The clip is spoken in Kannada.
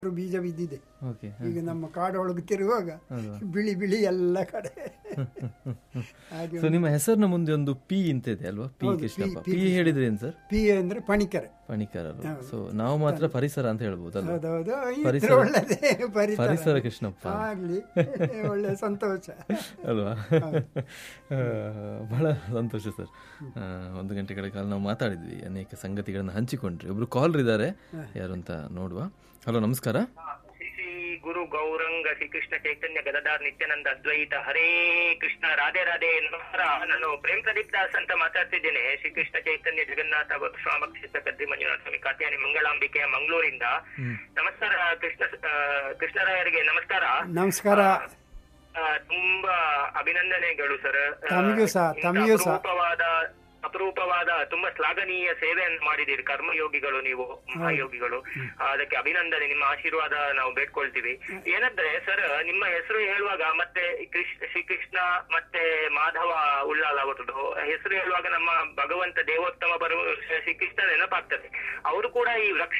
ಬೀಜ ಬಿದ್ದಿದೆ ಓಕೆ ಈಗ ನಮ್ಮ ಕಾಡೊಳಗೆ ತಿರುವಾಗ ಬಿಳಿ ಬಿಳಿ ಎಲ್ಲ ಕಡೆ ಹಾಗೆ ಸೊ ನಿಮ್ಮ ಹೆಸರಿನ ಮುಂದೆ ಒಂದು ಪಿ ಅಂತ ಇದೆ ಅಲ್ವಾ ಪಿ ಕೃಷ್ಣಪ್ಪ ಪಿ ಹೇಳಿದ್ರೆ ಏನು ಸರ್ ಪಿ ಅಂದ್ರೆ ಪಣಿಕರ ಪಣಿಕರ್ ಅಲ್ವಾ ಸೊ ನಾವು ಮಾತ್ರ ಪರಿಸರ ಅಂತ ಹೇಳ್ಬೋದಲ್ವಾ ಹೌದೌದು ಪರಿಸರ. ಇದ್ರೆ ಒಳ್ಳೆದೇ ಪರಿಸರ ಪರಿಸರ ಕೃಷ್ಣಪ್ಪ ಆಗ್ಲಿ ಒಳ್ಳೆ ಸಂತೋಷ ಅಲ್ವಾ ಆ, ಬಹಳ ಸಂತೋಷ ಸರ್ ಆ, ಒಂದು ಗಂಟೆಗಳ ಕಾಲ ನಾವು ಮಾತಾಡಿದ್ವಿ ಅನೇಕ ಸಂಗತಿಗಳನ್ನ ಹಂಚಿಕೊಂಡ್ರಿ ಒಬ್ರು ಕಾಲರ್ ಇದ್ದಾರೆ ಯಾರು ಅಂತ ನೋಡುವ ಹಲೋ ನಮಸ್ಕಾರ ಶ್ರೀ ಶ್ರೀ ಗುರು ಗೌರಂಗ ಶ್ರೀಕೃಷ್ಣ ಚೈತನ್ಯ ಗದದಾರ್ ನಿತ್ಯಾನಂದ ಅದ್ವೈತ ಹರೇ ಕೃಷ್ಣ ರಾಧೆ ರಾಧೆ ನಮಸ್ಕಾರ ನಾನು ಪ್ರೇಮ್ ಪ್ರದೀಪ್ ದಾಸ್ ಅಂತ ಮಾತಾಡ್ತಿದ್ದೇನೆ ಶ್ರೀಕೃಷ್ಣ ಚೈತನ್ಯ ಜಗನ್ನಾಥ ಸ್ವಾಮ ಕ್ಷೇತ್ರ ಕದ್ರಿ ಮಂಜುನಾಥ ಸ್ವಾಮಿ ಕಾತ್ಯಾನಿ ಮಂಗಳಾಂಬಿಕೆಯ ಮಂಗಳೂರಿಂದ ನಮಸ್ಕಾರ ಕೃಷ್ಣ ಆ, ಕೃಷ್ಣರಾಯರಿಗೆ ನಮಸ್ಕಾರ ನಮಸ್ಕಾರ ಆ, ತುಂಬಾ ಅಭಿನಂದನೆಗಳು ಸರ್ ಆ, ತಮಗೂ ಸಹ, ಇಂಥ ತಮಗೂ ಸಹ. ಅಪರೂಪವಾದ ಅಪರೂಪವಾದ ತುಂಬಾ ಶ್ಲಾಘನೀಯ ಸೇವೆಯನ್ನು ಮಾಡಿದ್ದೀರಿ ಕರ್ಮಯೋಗಿಗಳು ನೀವು ಮಹಾಯೋಗಿಗಳು ಆ, ಅದಕ್ಕೆ ಅಭಿನಂದನೆ ನಿಮ್ಮ ಆಶೀರ್ವಾದ ನಾವು ಬೇಡ್ಕೊಳ್ತೀವಿ ಏನಂದ್ರೆ ಸರ್ ನಿಮ್ಮ ಹೆಸರು ಹೇಳುವಾಗ ಮತ್ತೆ ಕೃಷ್ಣ ಶ್ರೀಕೃಷ್ಣ ಮತ್ತೆ ಮಾಧವ ಉಳ್ಳಾಲ್ ಅವರದ್ದು ಹೆಸರು ಹೇಳುವಾಗ ನಮ್ಮ ಭಗವಂತ ದೇವೋತ್ತಮ ಬರುವ ಶ್ರೀಕೃಷ್ಣ ನೆನಪಾಗ್ತದೆ ಅವರು ಕೂಡ ಈ ವೃಕ್ಷ